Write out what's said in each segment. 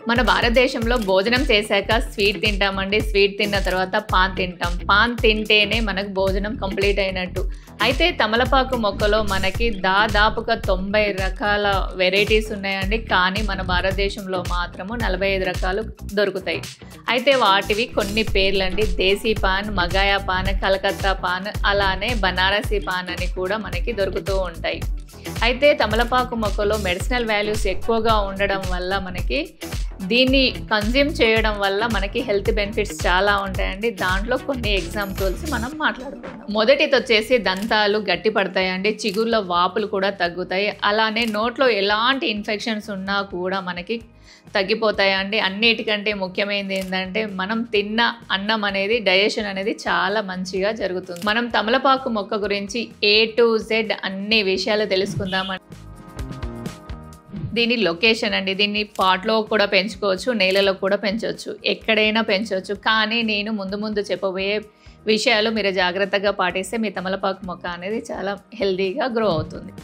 మన భారతదేశంలో భోజనం చేశాక స్వీట్ తింటామండి స్వీట్ తిన్న తర్వాత పాన్ తింటాం పాన్ తింటేనే మనకు భోజనం కంప్లీట్ అయినట్టు అయితే తమలపాకు మొక్కలో మనకి దాదాపుగా తొంభై రకాల వెరైటీస్ ఉన్నాయండి కానీ మన భారతదేశంలో మాత్రము నలభై ఐదు రకాలు దొరుకుతాయి అయితే వాటివి కొన్ని పేర్లండి దేశీ పాన్ మగాయా పాన్ కలకత్తా పాన్ అలానే బనారసి పాన్ అని కూడా మనకి దొరుకుతూ ఉంటాయి అయితే తమలపాకు మొక్కలో మెడిసినల్ వాల్యూస్ ఎక్కువగా ఉండడం వల్ల మనకి దీన్ని కన్జ్యూమ్ చేయడం వల్ల మనకి హెల్త్ బెనిఫిట్స్ చాలా ఉంటాయండి దాంట్లో కొన్ని ఎగ్జాంపుల్స్ మనం మాట్లాడుకుందాం మొదటిది వచ్చేసి దంతాలు గట్టి పడతాయండి చిగుర్ల వాపులు కూడా తగ్గుతాయి అలానే నోట్లో ఎలాంటి ఇన్ఫెక్షన్స్ ఉన్నా కూడా మనకి తగ్గిపోతాయండి అన్నిటికంటే ముఖ్యమైనది ఏంటంటే మనం తిన్న అన్నం అనేది డైజెషన్ అనేది చాలా మంచిగా జరుగుతుంది మనం తమలపాకు మొక్క గురించి ఏ టు జెడ్ అన్ని విషయాలు తెలుసుకుందామండి దీని లొకేషన్ అండి దీన్ని పాట్లో కూడా పెంచుకోవచ్చు నేలలో కూడా పెంచవచ్చు ఎక్కడైనా పెంచవచ్చు కానీ నేను ముందు ముందు చెప్పబోయే విషయాలు మీరు జాగ్రత్తగా పాటిస్తే మీ తమలపాకు మొక్క అనేది చాలా హెల్తీగా గ్రో అవుతుంది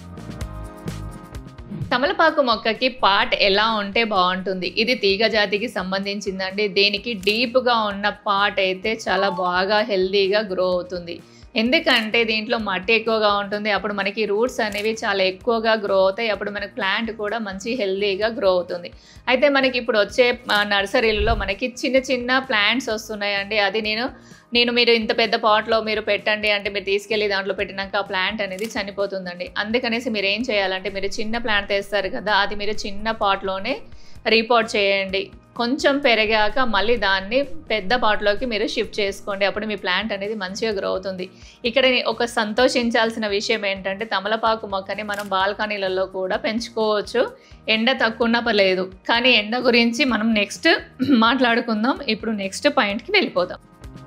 తమలపాకు మొక్కకి పాట్ ఎలా ఉంటే బాగుంటుంది ఇది తీగ జాతికి సంబంధించిందండి దీనికి డీప్గా ఉన్న పాట్ అయితే చాలా బాగా హెల్తీగా గ్రో అవుతుంది ఎందుకంటే దీంట్లో మట్టి ఎక్కువగా ఉంటుంది అప్పుడు మనకి రూట్స్ అనేవి చాలా ఎక్కువగా గ్రో అవుతాయి అప్పుడు మనకి ప్లాంట్ కూడా మంచి హెల్తీగా గ్రో అవుతుంది అయితే మనకి ఇప్పుడు వచ్చే నర్సరీలలో మనకి చిన్న చిన్న ప్లాంట్స్ వస్తున్నాయండి అది నేను నేను మీరు ఇంత పెద్ద పాట్లో మీరు పెట్టండి అంటే మీరు తీసుకెళ్ళి దాంట్లో పెట్టినాక ఆ ప్లాంట్ అనేది చనిపోతుందండి అందుకనేసి మీరు ఏం చేయాలంటే మీరు చిన్న ప్లాంట్ తెస్తారు కదా అది మీరు చిన్న పాట్లోనే రీపోర్ట్ చేయండి కొంచెం పెరిగాక మళ్ళీ దాన్ని పెద్ద పాట్లోకి మీరు షిఫ్ట్ చేసుకోండి అప్పుడు మీ ప్లాంట్ అనేది మంచిగా గ్రో అవుతుంది ఇక్కడ ఒక సంతోషించాల్సిన విషయం ఏంటంటే తమలపాకు మొక్కని మనం బాల్కనీలలో కూడా పెంచుకోవచ్చు ఎండ తక్కువ ఉన్న పర్లేదు కానీ ఎండ గురించి మనం నెక్స్ట్ మాట్లాడుకుందాం ఇప్పుడు నెక్స్ట్ పాయింట్కి వెళ్ళిపోదాం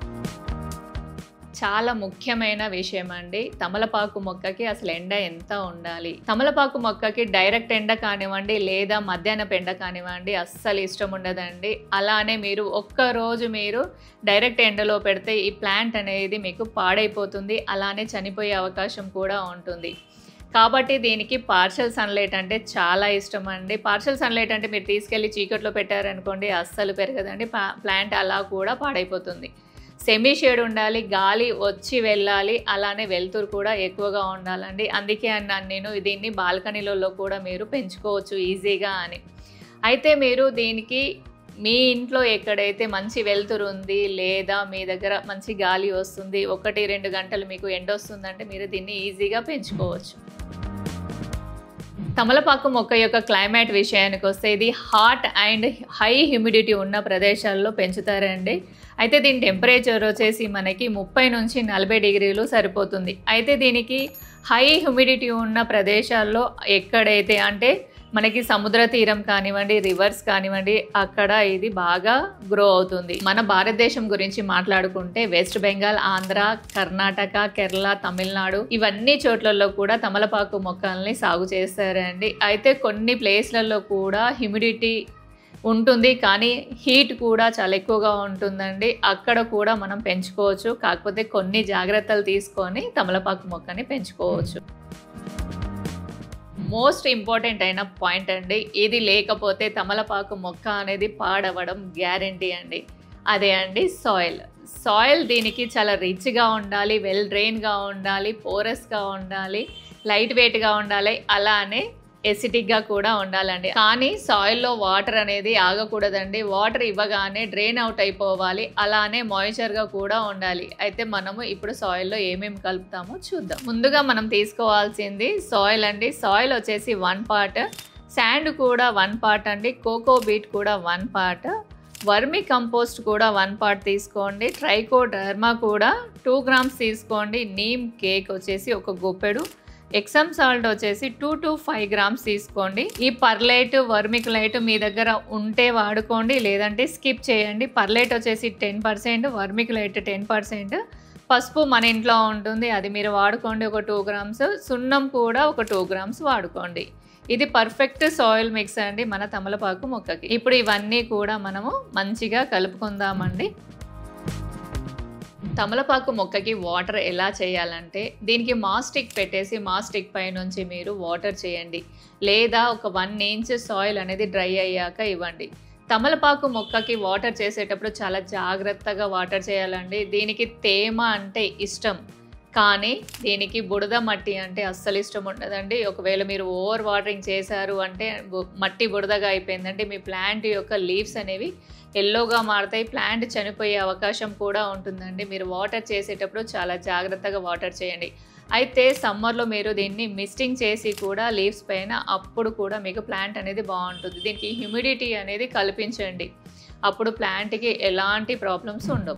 చాలా ముఖ్యమైన విషయం అండి తమలపాకు మొక్కకి అసలు ఎండ ఎంత ఉండాలి తమలపాకు మొక్కకి డైరెక్ట్ ఎండ కానివ్వండి లేదా మధ్యాహ్నపు ఎండ కానివ్వండి అస్సలు ఇష్టం ఉండదండి అలానే మీరు ఒక్క రోజు మీరు డైరెక్ట్ ఎండలో పెడితే ఈ ప్లాంట్ అనేది మీకు పాడైపోతుంది అలానే చనిపోయే అవకాశం కూడా ఉంటుంది కాబట్టి దీనికి పార్షల్ సన్లైట్ అంటే చాలా ఇష్టం అండి పార్షల్ సన్లైట్ అంటే మీరు తీసుకెళ్ళి చీకట్లో పెట్టారనుకోండి అస్సలు పెరగదండి ప్లాంట్ అలా కూడా పాడైపోతుంది సెమీ షేడ్ ఉండాలి గాలి వచ్చి వెళ్ళాలి అలానే వెలుతురు కూడా ఎక్కువగా ఉండాలండి అందుకే అన్నాను నేను దీన్ని బాల్కనీలలో కూడా మీరు పెంచుకోవచ్చు ఈజీగా అని అయితే మీరు దీనికి మీ ఇంట్లో ఎక్కడైతే మంచి వెలుతురు ఉంది లేదా మీ దగ్గర మంచి గాలి వస్తుంది ఒకటి రెండు గంటలు మీకు ఎండ వస్తుందంటే మీరు దీన్ని ఈజీగా పెంచుకోవచ్చు తమలపాకు మొక్క యొక్క క్లైమేట్ విషయానికి వస్తే ఇది హాట్ అండ్ హై హ్యూమిడిటీ ఉన్న ప్రదేశాల్లో పెంచుతారండి అయితే దీని టెంపరేచర్ వచ్చేసి మనకి ముప్పై నుంచి నలభై డిగ్రీలు సరిపోతుంది అయితే దీనికి హై హ్యూమిడిటీ ఉన్న ప్రదేశాల్లో ఎక్కడైతే అంటే మనకి సముద్ర తీరం కానివ్వండి రివర్స్ కానివ్వండి అక్కడ ఇది బాగా గ్రో అవుతుంది మన భారతదేశం గురించి మాట్లాడుకుంటే వెస్ట్ బెంగాల్ ఆంధ్ర కర్ణాటక కేరళ తమిళనాడు ఇవన్నీ చోట్లలో కూడా తమలపాకు మొక్కల్ని సాగు చేస్తారండి అయితే కొన్ని ప్లేస్లలో కూడా హ్యూమిడిటీ ఉంటుంది కానీ హీట్ కూడా చాలా ఎక్కువగా ఉంటుందండి అక్కడ కూడా మనం పెంచుకోవచ్చు కాకపోతే కొన్ని జాగ్రత్తలు తీసుకొని తమలపాకు మొక్కని పెంచుకోవచ్చు మోస్ట్ ఇంపార్టెంట్ అయిన పాయింట్ అండి ఇది లేకపోతే తమలపాకు మొక్క అనేది పాడవడం గ్యారంటీ అండి అదే అండి సాయిల్ సాయిల్ దీనికి చాలా రిచ్గా ఉండాలి వెల్ డ్రైన్గా ఉండాలి పోరస్గా ఉండాలి లైట్ వెయిట్గా ఉండాలి అలానే ఎసిటిక్గా కూడా ఉండాలండి కానీ సాయిల్లో వాటర్ అనేది ఆగకూడదండి వాటర్ ఇవ్వగానే డ్రైన్ అవుట్ అయిపోవాలి అలానే మాయిశ్చర్గా కూడా ఉండాలి అయితే మనము ఇప్పుడు సాయిల్లో ఏమేమి కలుపుతామో చూద్దాం ముందుగా మనం తీసుకోవాల్సింది సాయిల్ అండి సాయిల్ వచ్చేసి వన్ పార్ట్ శాండ్ కూడా వన్ పార్ట్ అండి కోకో బీట్ కూడా వన్ పార్ట్ వర్మి కంపోస్ట్ కూడా వన్ పార్ట్ తీసుకోండి ట్రైకోడర్మా కూడా టూ గ్రామ్స్ తీసుకోండి నీమ్ కేక్ వచ్చేసి ఒక గుప్పెడు ఎక్సమ్ సాల్ట్ వచ్చేసి టూ టు ఫైవ్ గ్రామ్స్ తీసుకోండి ఈ పర్లైట్ వర్మికులైట్ మీ దగ్గర ఉంటే వాడుకోండి లేదంటే స్కిప్ చేయండి పర్లైట్ వచ్చేసి ten percent vermiculite ten percent పసుపు మన ఇంట్లో ఉంటుంది అది మీరు వాడుకోండి ఒక టూ గ్రామ్స్ సున్నం కూడా ఒక టూ గ్రామ్స్ వాడుకోండి ఇది పర్ఫెక్ట్ సాయిల్ మిక్స్ అండి మన తమలపాకు మొక్కకి ఇప్పుడు ఇవన్నీ కూడా మనము మంచిగా కలుపుకుందామండి తమలపాకు మొక్కకి వాటర్ ఎలా చేయాలంటే దీనికి మాస్టిక్ పెట్టేసి మాస్టిక్ పై నుంచి మీరు వాటర్ చేయండి లేదా ఒక వన్ ఇంచ్ సాయిల్ అనేది డ్రై అయ్యాక ఇవ్వండి తమలపాకు మొక్కకి వాటర్ చేసేటప్పుడు చాలా జాగ్రత్తగా వాటర్ చేయాలండి దీనికి తేమ అంటే ఇష్టం కానీ దీనికి బుడద మట్టి అంటే అస్సలు ఇష్టం ఉండదండి ఒకవేళ మీరు ఓవర్ వాటరింగ్ చేశారు అంటే బు- మట్టి బుడదగా అయిపోయిందంటే మీ ప్లాంట్ యొక్క లీవ్స్ అనేవి ఎల్లోగా మారుతాయి ప్లాంట్ చనిపోయే అవకాశం కూడా ఉంటుందండి మీరు వాటర్ చేసేటప్పుడు చాలా జాగ్రత్తగా వాటర్ చేయండి అయితే సమ్మర్లో మీరు దీన్ని మిస్టింగ్ చేసి కూడా లీవ్స్ పైన అప్పుడు కూడా మీకు ప్లాంట్ అనేది బాగుంటుంది దీనికి హ్యూమిడిటీ అనేది కల్పించండి అప్పుడు ప్లాంట్కి ఎలాంటి ప్రాబ్లమ్స్ ఉండవు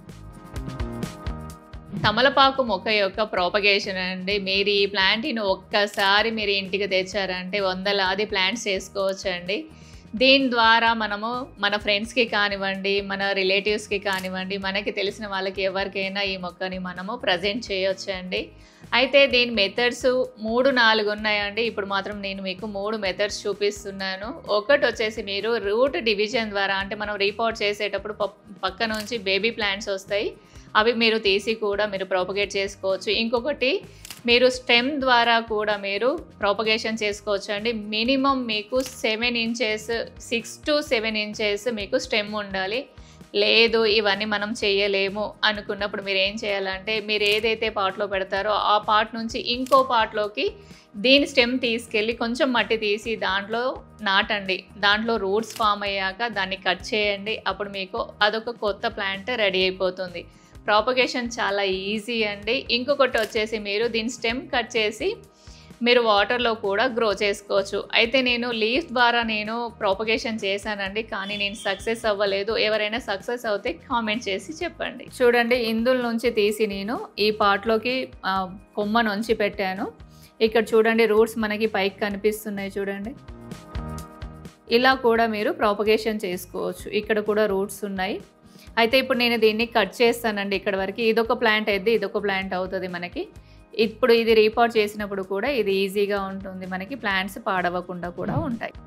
తమలపాకు మొక్క యొక్క ప్రాపగేషన్ అండి మీరు ఈ ప్లాంట్ని ఒక్కసారి మీరు ఇంటికి తెచ్చారంటే వందలాది ప్లాంట్స్ చేసుకోవచ్చండి దీని ద్వారా మనము మన ఫ్రెండ్స్కి కానివ్వండి మన రిలేటివ్స్కి కానివ్వండి మనకి తెలిసిన వాళ్ళకి ఎవరికైనా ఈ మొక్కని మనము ప్రజెంట్ చేయొచ్చండి అయితే దీని మెథడ్స్ మూడు నాలుగు ఉన్నాయండి ఇప్పుడు మాత్రం నేను మీకు మూడు మెథడ్స్ చూపిస్తున్నాను ఒకటి వచ్చేసి మీరు రూట్ డివిజన్ ద్వారా అంటే మనం రీపోర్ట్ చేసేటప్పుడు ప- పక్క నుంచి బేబీ ప్లాంట్స్ వస్తాయి అవి మీరు తీసి కూడా మీరు ప్రాపగేట్ చేసుకోవచ్చు ఇంకొకటి మీరు స్టెమ్ ద్వారా కూడా మీరు ప్రాపగేషన్ చేసుకోవచ్చు అండి మినిమం మీకు seven inches six to seven inches మీకు స్టెమ్ ఉండాలి లేదు ఇవన్నీ మనం చేయలేము అనుకున్నప్పుడు మీరు ఏం చేయాలంటే మీరు ఏదైతే పార్ట్లో పెడతారో ఆ పార్ట్ నుంచి ఇంకో పార్ట్లోకి దీని స్టెమ్ తీసుకెళ్ళి కొంచెం మట్టి తీసి దాంట్లో నాటండి దాంట్లో రూట్స్ ఫామ్ అయ్యాక దాన్ని కట్ చేయండి అప్పుడు మీకు అదొక కొత్త ప్లాంట్ రెడీ అయిపోతుంది ప్రాపగేషన్ చాలా ఈజీ అండి ఇంకొకటి వచ్చేసి మీరు దీని స్టెమ్ కట్ చేసి మీరు వాటర్లో కూడా గ్రో చేసుకోవచ్చు అయితే నేను లీఫ్ ద్వారా నేను ప్రాపగేషన్ చేశానండి కానీ నేను సక్సెస్ అవ్వలేదు ఎవరైనా సక్సెస్ అవుతే కామెంట్ చేసి చెప్పండి చూడండి ఇందుల నుంచి తీసి నేను ఈ పార్ట్లోకి ఆ, కొమ్మ నుంచి పెట్టాను ఇక్కడ చూడండి రూట్స్ మనకి పైకి కనిపిస్తున్నాయి చూడండి ఇలా కూడా మీరు ప్రాపగేషన్ చేసుకోవచ్చు ఇక్కడ కూడా రూట్స్ ఉన్నాయి అయితే ఇప్పుడు నేను దీన్ని కట్ చేస్తానండి ఇక్కడ వరకు ఇదొక ప్లాంట్ అయితే ఇదొక ప్లాంట్ అవుతుంది మనకి ఇప్పుడు ఇది రీపాట్ చేసినప్పుడు కూడా ఇది ఈజీగా ఉంటుంది మనకి ప్లాంట్స్ పాడవకుండా కూడా ఉంటాయి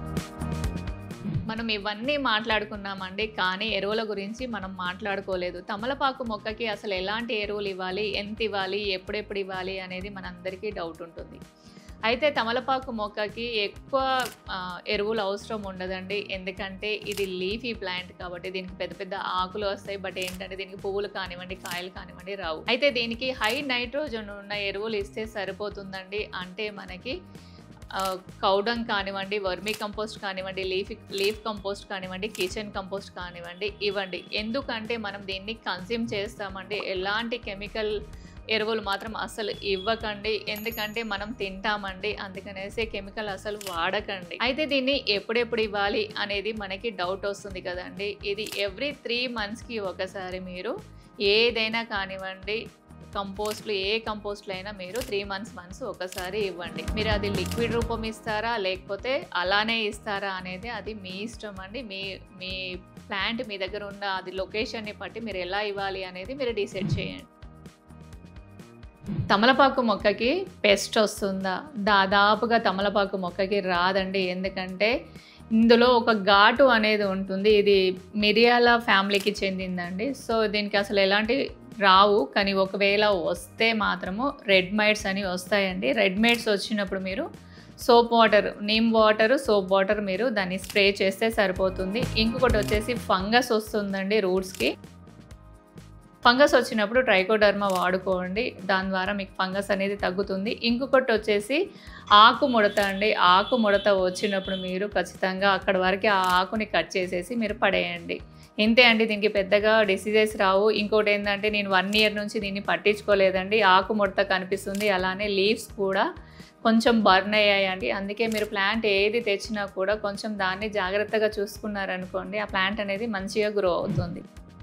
మనం ఇవన్నీ మాట్లాడుకున్నామండి కానీ ఎరువుల గురించి మనం మాట్లాడుకోలేదు తమలపాకు మొక్కకి అసలు ఎలాంటి ఎరువులు ఇవ్వాలి ఎంత ఇవ్వాలి ఎప్పుడెప్పుడు ఇవ్వాలి అనేది మనందరికీ డౌట్ ఉంటుంది అయితే తమలపాకు మొక్కకి ఎక్కువ ఆ, ఎరువులు అవసరం ఉండదండి ఎందుకంటే ఇది లీఫీ ప్లాంట్ కాబట్టి దీనికి పెద్ద పెద్ద ఆకులు వస్తాయి బట్ ఏంటంటే దీనికి పువ్వులు కానివ్వండి కాయలు కానివ్వండి రావు అయితే దీనికి హై నైట్రోజన్ ఉన్న ఎరువులు ఇస్తే సరిపోతుందండి అంటే మనకి కౌడం కానివ్వండి వర్మీ కంపోస్ట్ కానివ్వండి లీఫ్ లీఫ్ కంపోస్ట్ కానివ్వండి కిచెన్ కంపోస్ట్ కానివ్వండి ఇవ్వండి ఎందుకంటే మనం దీన్ని కన్జ్యూమ్ చేస్తామండి ఎలాంటి కెమికల్ ఎరువులు మాత్రం అసలు ఇవ్వకండి ఎందుకంటే మనం తింటామండి అందుకనేసి కెమికల్ అసలు వాడకండి అయితే దీన్ని ఎప్పుడెప్పుడు ఇవ్వాలి అనేది మనకి డౌట్ వస్తుంది కదండి ఇది ఎవ్రీ త్రీ మంత్స్కి ఒకసారి మీరు ఏదైనా కానివ్వండి కంపోస్ట్లు ఏ కంపోస్ట్లు అయినా మీరు త్రీ మంత్స్ మంత్స్ ఒకసారి ఇవ్వండి మీరు అది లిక్విడ్ రూపం ఇస్తారా లేకపోతే అలానే ఇస్తారా అనేది అది మీ ఇష్టం అండి మీ మీ ప్లాంట్ మీ దగ్గర ఉన్న అది లొకేషన్ని బట్టి మీరు ఎలా ఇవ్వాలి అనేది మీరు డిసైడ్ చేయండి తమలపాకు మొక్కకి పెస్ట్ వస్తుందా దాదాపుగా తమలపాకు మొక్కకి రాదండి ఎందుకంటే ఇందులో ఒక ఘాటు అనేది ఉంటుంది ఇది మిరియాల ఫ్యామిలీకి చెందిందండి సో దీనికి అసలు ఎలాంటి రావు కానీ ఒకవేళ వస్తే మాత్రము రెడ్ మైట్స్ అని వస్తాయండి రెడ్ మైట్స్ వచ్చినప్పుడు మీరు soap water neem water soap water మీరు దాన్ని స్ప్రే చేస్తే సరిపోతుంది ఇంకొకటి వచ్చేసి ఫంగస్ వస్తుందండి రూట్స్కి ఫంగస్ వచ్చినప్పుడు ట్రైకోడర్మా వాడుకోండి దాని ద్వారా మీకు ఫంగస్ అనేది తగ్గుతుంది ఇంకొకటి వచ్చేసి ఆకు ముడత అండి ఆకు ముడత వచ్చినప్పుడు మీరు ఖచ్చితంగా అక్కడ వరకు ఆ ఆకుని కట్ చేసేసి మీరు పడేయండి ఇంతే అండి దీనికి పెద్దగా డిసీజెస్ రావు ఇంకోటి ఏంటంటే నేను వన్ ఇయర్ నుంచి దీన్ని పట్టించుకోలేదండి ఆకు ముడత కనిపిస్తుంది అలానే లీవ్స్ కూడా కొంచెం బర్న్ అయ్యాయండి అందుకే మీరు ప్లాంట్ ఏది తెచ్చినా కూడా కొంచెం దాన్ని జాగ్రత్తగా చూసుకున్నారనుకోండి ఆ ప్లాంట్ అనేది మంచిగా గ్రో అవుతుంది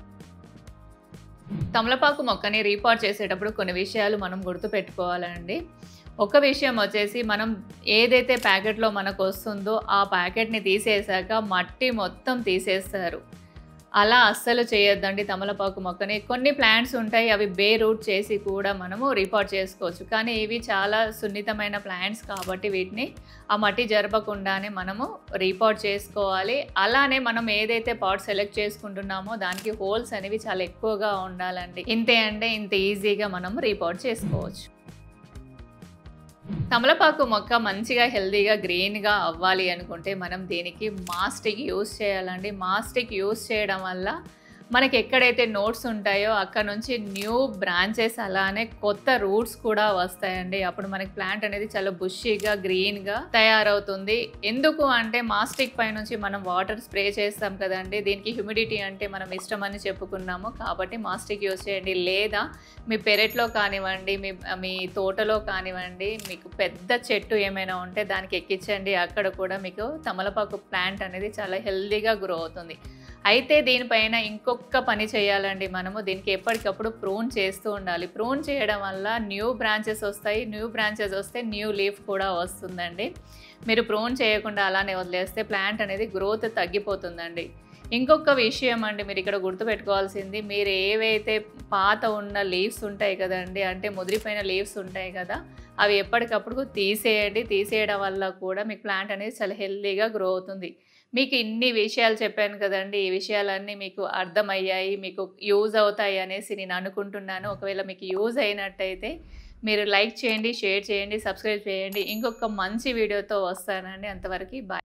తమలపాకు మొక్కని రీపాట్ చేసేటప్పుడు కొన్ని విషయాలు మనం గుర్తుపెట్టుకోవాలండి ఒక విషయం వచ్చేసి మనం ఏదైతే ప్యాకెట్లో మనకు వస్తుందో ఆ ప్యాకెట్ని తీసేసాక మట్టి మొత్తం తీసేస్తారు అలా అస్సలు చేయొద్దండి తమలపాకు మొక్కని కొన్ని ప్లాంట్స్ ఉంటాయి అవి బే రూట్ చేసి కూడా మనము రిపోర్ట్ చేసుకోవచ్చు కానీ ఇవి చాలా సున్నితమైన ప్లాంట్స్ కాబట్టి వీటిని ఆ మట్టి జరపకుండానే మనము రిపోర్ట్ చేసుకోవాలి అలానే మనం ఏదైతే పాట్ సెలెక్ట్ చేసుకుంటున్నామో దానికి హోల్స్ అనేవి చాలా ఎక్కువగా ఉండాలండి ఇంతే అంటే ఇంత ఈజీగా మనం రిపోర్ట్ చేసుకోవచ్చు తమలపాకు మొక్క మంచిగా హెల్తీగా గ్రీన్గా అవ్వాలి అనుకుంటే మనం దీనికి మాస్టిక్ యూస్ చేయాలండి మాస్టిక్ యూస్ చేయడం వల్ల మనకి ఎక్కడైతే నోట్స్ ఉంటాయో అక్కడ నుంచి న్యూ బ్రాంచెస్ అలానే కొత్త రూట్స్ కూడా వస్తాయండి అప్పుడు మనకి ప్లాంట్ అనేది చాలా బుషీగా గ్రీన్గా తయారవుతుంది ఎందుకు అంటే మాస్టిక్ పై నుంచి మనం వాటర్ స్ప్రే చేస్తాం కదండి దీనికి హ్యూమిడిటీ అంటే మనం ఇష్టం అని చెప్పుకున్నాము కాబట్టి మాస్టిక్ యూస్ చేయండి లేదా మీ పెరట్లో కానివ్వండి మీ మీ తోటలో కానివ్వండి మీకు పెద్ద చెట్టు ఏమైనా ఉంటే దానికి ఎక్కించండి అక్కడ కూడా మీకు తమలపాకు ప్లాంట్ అనేది చాలా హెల్దీగా గ్రో అవుతుంది అయితే దీనిపైన ఇంకొక పని చేయాలండి మనము దీనికి ఎప్పటికప్పుడు ప్రూన్ చేస్తూ ఉండాలి ప్రూన్ చేయడం వల్ల న్యూ బ్రాంచెస్ వస్తాయి న్యూ బ్రాంచెస్ వస్తే న్యూ లీఫ్ కూడా వస్తుందండి మీరు ప్రూన్ చేయకుండా అలానే వదిలేస్తే ప్లాంట్ అనేది గ్రోత్ తగ్గిపోతుందండి ఇంకొక విషయం అండి మీరు ఇక్కడ గుర్తుపెట్టుకోవాల్సింది మీరు ఏవైతే పాత ఉన్న లీవ్స్ ఉంటాయి కదండి అంటే ముదిరిపోయిన లీవ్స్ ఉంటాయి కదా అవి ఎప్పటికప్పుడు తీసేయండి తీసేయడం వల్ల కూడా మీకు ప్లాంట్ అనేది చాలా హెల్తీగా గ్రో అవుతుంది మీకు ఇన్ని విషయాలు చెప్పాను కదండి ఈ విషయాలన్నీ మీకు అర్థమయ్యాయి మీకు యూజ్ అవుతాయి అనేసి నేను అనుకుంటున్నాను ఒకవేళ మీకు యూజ్ అయినట్టయితే మీరు లైక్ చేయండి షేర్ చేయండి సబ్స్క్రైబ్ చేయండి ఇంకొక మంచి వీడియోతో వస్తానండి అంతవరకు బాయ్